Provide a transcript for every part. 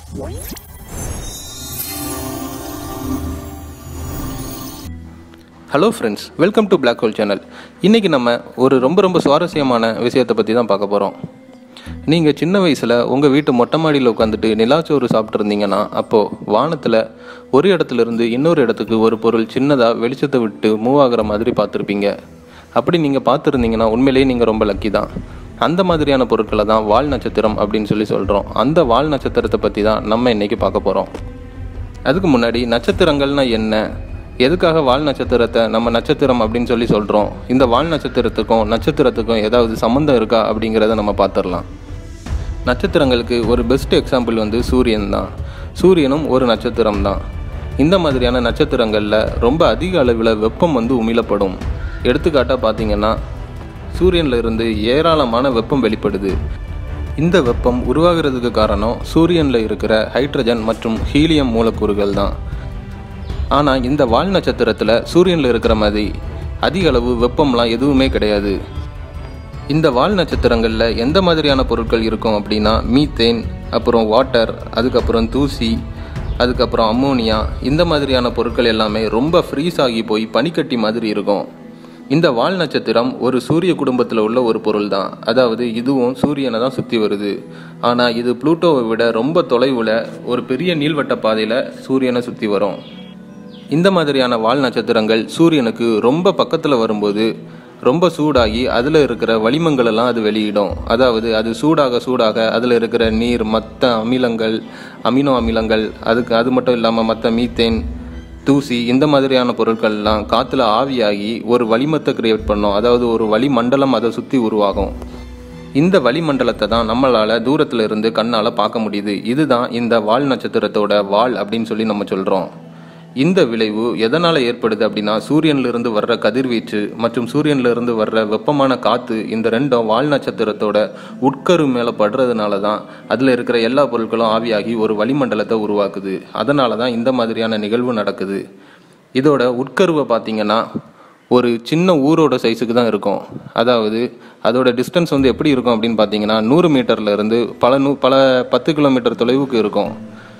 hello friends welcome to Black hole channel இன்றைக்கி நம்ம ஒரு ரொம்ப ரொம்ப சுவாரஸ்யமான விஷயத்தை பற்றி தான் பார்க்க போகிறோம் நீங்கள் சின்ன வயசில் உங்கள் வீட்டு மொட்டை மாடியில் உட்காந்துட்டு நிலாச்சோறு சாப்பிட்ருந்தீங்கன்னா அப்போது வானத்தில் ஒரு இடத்துல இருந்து இன்னொரு இடத்துக்கு ஒரு பொருள் சின்னதாக வெளிச்சத்தை விட்டு மூவ் ஆகுற மாதிரி பார்த்துருப்பீங்க அப்படி நீங்கள் பார்த்துருந்தீங்கன்னா உண்மையிலேயே நீங்கள் ரொம்ப லக்கி தான் அந்த மாதிரியான பொருட்களை தான் வால் நட்சத்திரம் அப்படின்னு சொல்லி சொல்கிறோம் அந்த வால் நட்சத்திரத்தை பற்றி தான் நம்ம இன்றைக்கி பார்க்க போகிறோம் அதுக்கு முன்னாடி நட்சத்திரங்கள்னா என்ன எதுக்காக வால் நட்சத்திரத்தை நம்ம நட்சத்திரம் அப்படின்னு சொல்லி சொல்கிறோம் இந்த வால் நட்சத்திரத்துக்கும் நட்சத்திரத்துக்கும் ஏதாவது சம்மந்தம் இருக்கா அப்படிங்கிறத நம்ம பார்த்துடலாம் நட்சத்திரங்களுக்கு ஒரு பெஸ்ட் எக்ஸாம்பிள் வந்து சூரியன் தான் சூரியனும் ஒரு நட்சத்திரம் தான் இந்த மாதிரியான நட்சத்திரங்களில் ரொம்ப அதிக அளவில் வெப்பம் வந்து உமிழப்படும் எடுத்துக்காட்டாக பார்த்தீங்கன்னா சூரியன்ல இருந்து ஏராளமான வெப்பம் வெளிப்படுது இந்த வெப்பம் உருவாகிறதுக்கு காரணம் சூரியனில் இருக்கிற ஹைட்ரஜன் மற்றும் ஹீலியம் மூலக்கூறுகள் தான் ஆனால் இந்த வால் நட்சத்திரத்தில் சூரியனில் இருக்கிற மாதிரி அதிக அளவு வெப்பம்லாம் எதுவுமே கிடையாது இந்த வால் நட்சத்திரங்களில் எந்த மாதிரியான பொருட்கள் இருக்கும் அப்படின்னா மீத்தேன் அப்புறம் வாட்டர் அதுக்கப்புறம் தூசி அதுக்கப்புறம் அம்மோனியா இந்த மாதிரியான பொருட்கள் எல்லாமே ரொம்ப ஃப்ரீஸ் ஆகி போய் பனிக்கட்டி மாதிரி இருக்கும் இந்த வால் நட்சத்திரம் ஒரு சூரிய குடும்பத்தில் உள்ள ஒரு பொருள் தான் அதாவது இதுவும் சூரியனை தான் சுற்றி வருது ஆனால் இது புளூட்டோவை விட ரொம்ப தொலைவில் ஒரு பெரிய நீள்வட்ட பாதையில் சூரியனை சுற்றி வரும் இந்த மாதிரியான வால் நட்சத்திரங்கள் சூரியனுக்கு ரொம்ப பக்கத்தில் வரும்போது ரொம்ப சூடாகி அதில் இருக்கிற வளிமங்களெல்லாம் அது வெளியிடும் அதாவது அது சூடாக சூடாக அதில் இருக்கிற நீர் மற்ற அமிலங்கள் அமினோ அமிலங்கள் அதுக்கு அது மட்டும் இல்லாமல் மற்ற மீத்தேன் தூசி இந்த மாதிரியான பொருட்கள்லாம் காற்றுல ஆவியாகி ஒரு வளிமத்தை கிரியேட் பண்ணும் அதாவது ஒரு வளிமண்டலம் அதை சுற்றி உருவாகும் இந்த வளிமண்டலத்தை தான் நம்மளால் தூரத்தில் இருந்து கண்ணால் பார்க்க முடியுது இதுதான் இந்த வால் நட்சத்திரத்தோட வால் அப்படின்னு சொல்லி நம்ம சொல்கிறோம் இந்த விளைவு எதனால் ஏற்படுது அப்படின்னா சூரியனிலிருந்து வர்ற கதிர்வீச்சு மற்றும் சூரியனிலிருந்து வர்ற வெப்பமான காற்று இந்த ரெண்டும் வால் நட்சத்திரத்தோட உட்கரு மேலே படுறதுனால தான் அதில் இருக்கிற எல்லா பொருட்களும் ஆவியாகி ஒரு வளிமண்டலத்தை உருவாக்குது அதனால தான் இந்த மாதிரியான நிகழ்வு நடக்குது இதோட உட்கருவை பார்த்தீங்கன்னா ஒரு சின்ன ஊரோட சைஸுக்கு தான் இருக்கும் அதாவது அதோட டிஸ்டன்ஸ் வந்து எப்படி இருக்கும் அப்படின்னு பார்த்தீங்கன்னா நூறு மீட்டர்ல இருந்து பல நூ பல பத்து கிலோமீட்டர் தொலைவுக்கு இருக்கும்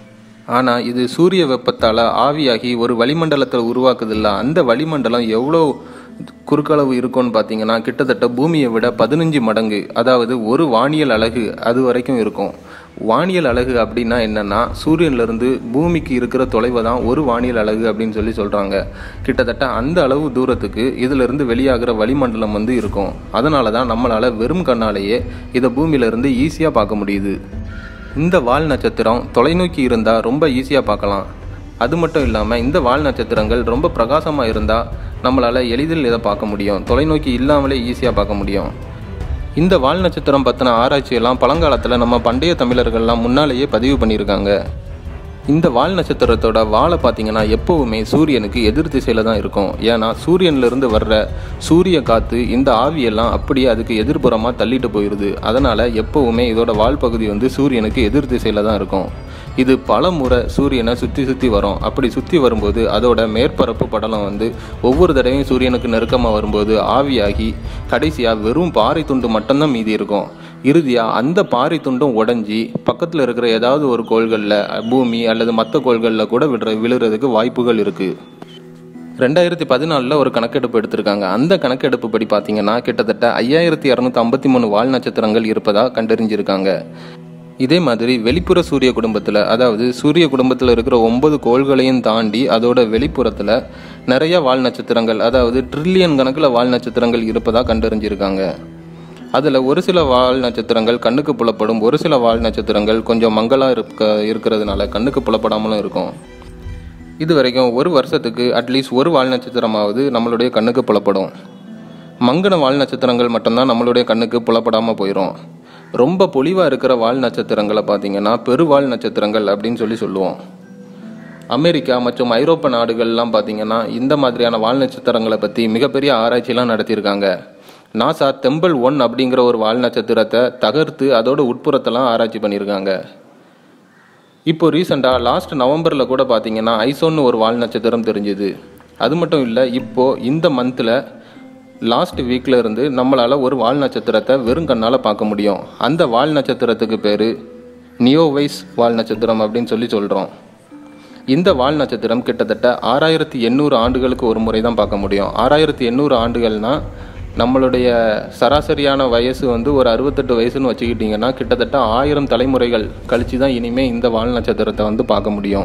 ஆனால் இது சூரிய வெப்பத்தால் ஆவியாகி ஒரு வளிமண்டலத்தை உருவாக்குதில்ல அந்த வளிமண்டலம் எவ்வளோ குறுக்களவு இருக்கும்னு பார்த்தீங்கன்னா கிட்டத்தட்ட பூமியை விட பதினஞ்சு மடங்கு அதாவது ஒரு வானியல் அலகு அது வரைக்கும் இருக்கும் வானியல் அலகு அப்படின்னா என்னன்னா சூரியன்லேருந்து பூமிக்கு இருக்கிற தொலைவை தான் ஒரு வானியல் அலகு அப்படின்னு சொல்லி சொல்கிறாங்க கிட்டத்தட்ட அந்த அளவு தூரத்துக்கு இதிலிருந்து வெளியாகிற வளிமண்டலம் வந்து இருக்கும் அதனால தான் நம்மளால் வெறும் கண்ணாலேயே இதை பூமியிலேருந்து ஈஸியாக பார்க்க முடியுது இந்த வால் நட்சத்திரம் தொலைநோக்கி இருந்தால் ரொம்ப ஈஸியாக பார்க்கலாம் அது மட்டும் இல்லாமல் இந்த வால் நட்சத்திரங்கள் ரொம்ப பிரகாசமாக இருந்தால் நம்மளால் எளிதில் இதை பார்க்க முடியும் தொலைநோக்கி இல்லாமலே ஈஸியாக பார்க்க முடியும் இந்த வால் நட்சத்திரம் பற்றின ஆராய்ச்சியெல்லாம் பழங்காலத்தில் நம்ம பண்டைய தமிழர்கள்லாம் முன்னாலேயே பதிவு பண்ணியிருக்காங்க இந்த வால் நட்சத்திரத்தோட வாழை பார்த்தீங்கன்னா எப்போவுமே சூரியனுக்கு எதிர் திசையில் தான் இருக்கும் ஏன்னா சூரியன்லேருந்து வர்ற சூரிய காற்று இந்த ஆவியெல்லாம் அப்படியே அதுக்கு எதிர்ப்புறமாக தள்ளிட்டு போயிடுது அதனால் எப்போவுமே இதோட வால் பகுதி வந்து சூரியனுக்கு எதிர் திசையில் தான் இருக்கும் இது பல முறை சூரியனை சுற்றி சுற்றி வரும் அப்படி சுற்றி வரும்போது அதோட மேற்பரப்பு படலம் வந்து ஒவ்வொரு தடவையும் சூரியனுக்கு நெருக்கமாக வரும்போது ஆவியாகி கடைசியாக வெறும் பாறை துண்டு மட்டும்தான் மீதி இருக்கும் இறுதியாக அந்த பாறை துண்டும் உடஞ்சி பக்கத்தில் இருக்கிற ஏதாவது ஒரு கோள்களில் பூமி அல்லது மற்ற கோள்களில் கூட விடுற விழுறதுக்கு வாய்ப்புகள் இருக்குது ரெண்டாயிரத்தி பதினாலில் ஒரு கணக்கெடுப்பு எடுத்திருக்காங்க அந்த கணக்கெடுப்பு படி பார்த்தீங்கன்னா கிட்டத்தட்ட ஐயாயிரத்தி இரநூத்தி ஐம்பத்தி மூணு வால் நட்சத்திரங்கள் இருப்பதாக கண்டறிஞ்சிருக்காங்க இதே மாதிரி வெளிப்புற சூரிய குடும்பத்தில் அதாவது சூரிய குடும்பத்தில் இருக்கிற ஒன்பது கோள்களையும் தாண்டி அதோட வெளிப்புறத்தில் நிறைய வால் நட்சத்திரங்கள் அதாவது ட்ரில்லியன் கணக்கில் வால் நட்சத்திரங்கள் இருப்பதாக கண்டறிஞ்சிருக்காங்க அதில் ஒரு சில வால் நட்சத்திரங்கள் கண்ணுக்கு புலப்படும் ஒரு சில வால் நட்சத்திரங்கள் கொஞ்சம் மங்கலாக இருக்க இருக்கிறதுனால கண்ணுக்கு புலப்படாமலும் இருக்கும் இது வரைக்கும் ஒரு வருஷத்துக்கு அட்லீஸ்ட் ஒரு வால் நட்சத்திரமாவது நம்மளுடைய கண்ணுக்கு புலப்படும் மங்கன வால் நட்சத்திரங்கள் மட்டும்தான் நம்மளுடைய கண்ணுக்கு புலப்படாமல் போயிடும் ரொம்ப பொலிவாக இருக்கிற வால் நட்சத்திரங்களை பார்த்தீங்கன்னா பெருவால் நட்சத்திரங்கள் அப்படின்னு சொல்லி சொல்லுவோம் அமெரிக்கா மற்றும் ஐரோப்பா நாடுகள்லாம் பார்த்தீங்கன்னா இந்த மாதிரியான வால் நட்சத்திரங்களை பற்றி மிகப்பெரிய ஆராய்ச்சிலாம் நடத்தியிருக்காங்க நாசா தெம்பல் ஒன் அப்படிங்கிற ஒரு வால் நட்சத்திரத்தை தகர்த்து அதோட உட்புறத்தெல்லாம் ஆராய்ச்சி பண்ணியிருக்காங்க இப்போ ரீசெண்டாக லாஸ்ட் நவம்பரில் கூட பார்த்தீங்கன்னா ஐசோன்னு ஒரு வால் நட்சத்திரம் தெரிஞ்சுது அது மட்டும் இல்லை இப்போது இந்த மந்தில் லாஸ்ட் வீக்ல இருந்து நம்மளால் ஒரு வால் நட்சத்திரத்தை வெறும் கண்ணால் பார்க்க முடியும் அந்த வால் நட்சத்திரத்துக்கு பேர் நியோவைஸ் வால் நட்சத்திரம் அப்படின்னு சொல்லி சொல்கிறோம் இந்த வால் நட்சத்திரம் கிட்டத்தட்ட ஆறாயிரத்தி எண்ணூறு ஆண்டுகளுக்கு ஒரு முறை தான் பார்க்க முடியும் ஆறாயிரத்தி எண்ணூறு ஆண்டுகள்னா நம்மளுடைய சராசரியான வயசு வந்து ஒரு அறுபத்தெட்டு வயசுன்னு வச்சுக்கிட்டிங்கன்னா கிட்டத்தட்ட ஆயிரம் தலைமுறைகள் கழித்து தான் இனிமேல் இந்த வால் நட்சத்திரத்தை வந்து பார்க்க முடியும்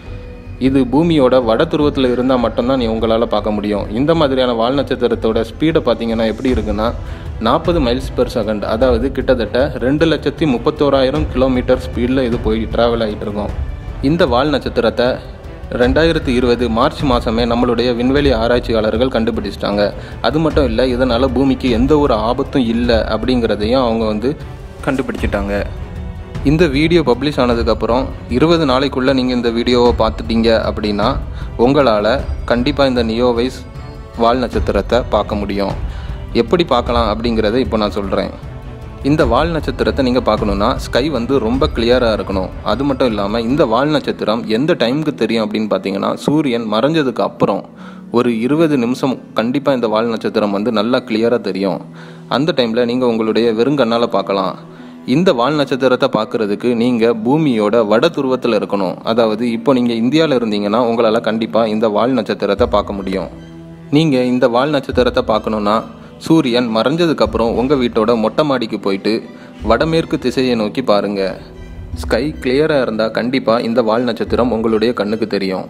இது பூமியோட வட துருவத்தில் இருந்தால் மட்டும்தான் நீ உங்களால் பார்க்க முடியும் இந்த மாதிரியான வால் நட்சத்திரத்தோட ஸ்பீடை பார்த்தீங்கன்னா எப்படி இருக்குன்னா நாற்பது மைல்ஸ் பெர் செகண்ட் அதாவது கிட்டத்தட்ட ரெண்டு லட்சத்தி முப்பத்தோராயிரம் கிலோமீட்டர் ஸ்பீடில் இது போய் ட்ராவல் ஆகிட்டு இருக்கும் இந்த வால் நட்சத்திரத்தை ரெண்டாயிரத்தி இருபது மார்ச் மாதமே நம்மளுடைய விண்வெளி ஆராய்ச்சியாளர்கள் கண்டுபிடிச்சிட்டாங்க அது மட்டும் இல்லை இதனால் பூமிக்கு எந்த ஒரு ஆபத்தும் இல்லை அப்படிங்கிறதையும் அவங்க வந்து கண்டுபிடிச்சிட்டாங்க இந்த வீடியோ பப்ளிஷ் ஆனதுக்கப்புறம் இருபது நாளைக்குள்ளே நீங்கள் இந்த வீடியோவை பார்த்துட்டீங்க அப்படின்னா உங்களால் கண்டிப்பாக இந்த நியோவைஸ் வால் நட்சத்திரத்தை பார்க்க முடியும் எப்படி பார்க்கலாம் அப்படிங்கிறத இப்போ நான் சொல்கிறேன் இந்த வால் நட்சத்திரத்தை நீங்கள் பார்க்கணுன்னா ஸ்கை வந்து ரொம்ப கிளியராக இருக்கணும் அது மட்டும் இல்லாமல் இந்த வால் நட்சத்திரம் எந்த டைமுக்கு தெரியும் அப்படின்னு பார்த்தீங்கன்னா சூரியன் மறைஞ்சதுக்கு அப்புறம் ஒரு இருபது நிமிஷம் கண்டிப்பாக இந்த வால் நட்சத்திரம் வந்து நல்லா கிளியராக தெரியும் அந்த டைமில் நீங்கள் உங்களுடைய வெறுங்கண்ணால் பார்க்கலாம் இந்த வால் நட்சத்திரத்தை பார்க்குறதுக்கு நீங்கள் பூமியோட வட துருவத்தில் இருக்கணும் அதாவது இப்போ நீங்கள் இந்தியாவில் இருந்தீங்கன்னா உங்களால் கண்டிப்பாக இந்த வால் நட்சத்திரத்தை பார்க்க முடியும் நீங்கள் இந்த வால் நட்சத்திரத்தை பார்க்கணுன்னா சூரியன் மறைஞ்சதுக்கப்புறம் உங்கள் வீட்டோட மொட்டை மாடிக்கு போயிட்டு வடமேற்கு திசையை நோக்கி பாருங்கள் ஸ்கை கிளியராக இருந்தால் கண்டிப்பாக இந்த வால் நட்சத்திரம் உங்களுடைய கண்ணுக்கு தெரியும்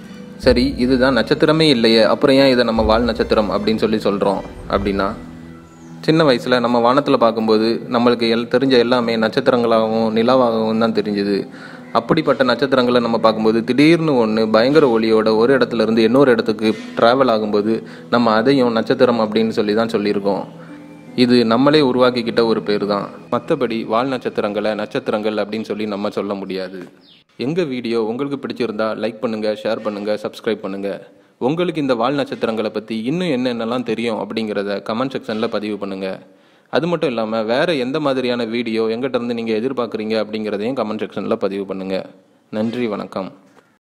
சரி இதுதான் நட்சத்திரமே இல்லையே அப்புறம் ஏன் இதை நம்ம வால் நட்சத்திரம் அப்படின்னு சொல்லி சொல்கிறோம் அப்படின்னா சின்ன வயசில் நம்ம வானத்தில் பார்க்கும்போது நம்மளுக்கு எல் தெரிஞ்ச எல்லாமே நட்சத்திரங்களாகவும் நிலாவாகவும் தான் தெரிஞ்சுது அப்படிப்பட்ட நட்சத்திரங்களை நம்ம பார்க்கும்போது திடீர்னு ஒன்று பயங்கர ஒளியோட ஒரு இடத்துல இருந்து இன்னொரு இடத்துக்கு ட்ராவல் ஆகும்போது நம்ம அதையும் நட்சத்திரம் அப்படின்னு சொல்லி தான் சொல்லியிருக்கோம் இது நம்மளே உருவாக்கிக்கிட்ட ஒரு பேர் தான் மற்றபடி வால் நட்சத்திரங்களை நட்சத்திரங்கள் அப்படின்னு சொல்லி நம்ம சொல்ல முடியாது எங்கள் வீடியோ உங்களுக்கு பிடிச்சிருந்தா லைக் பண்ணுங்கள் ஷேர் பண்ணுங்கள் சப்ஸ்கிரைப் பண்ணுங்கள் உங்களுக்கு இந்த வால் நட்சத்திரங்களை பற்றி இன்னும் என்னென்னலாம் தெரியும் அப்படிங்கிறத கமெண்ட் செக்ஷனில் பதிவு பண்ணுங்கள் அது மட்டும் இல்லாமல் வேறு எந்த மாதிரியான வீடியோ எங்கிட்ட இருந்து நீங்கள் எதிர்பார்க்குறீங்க அப்படிங்கிறதையும் கமெண்ட் செக்ஷனில் பதிவு பண்ணுங்கள் நன்றி வணக்கம்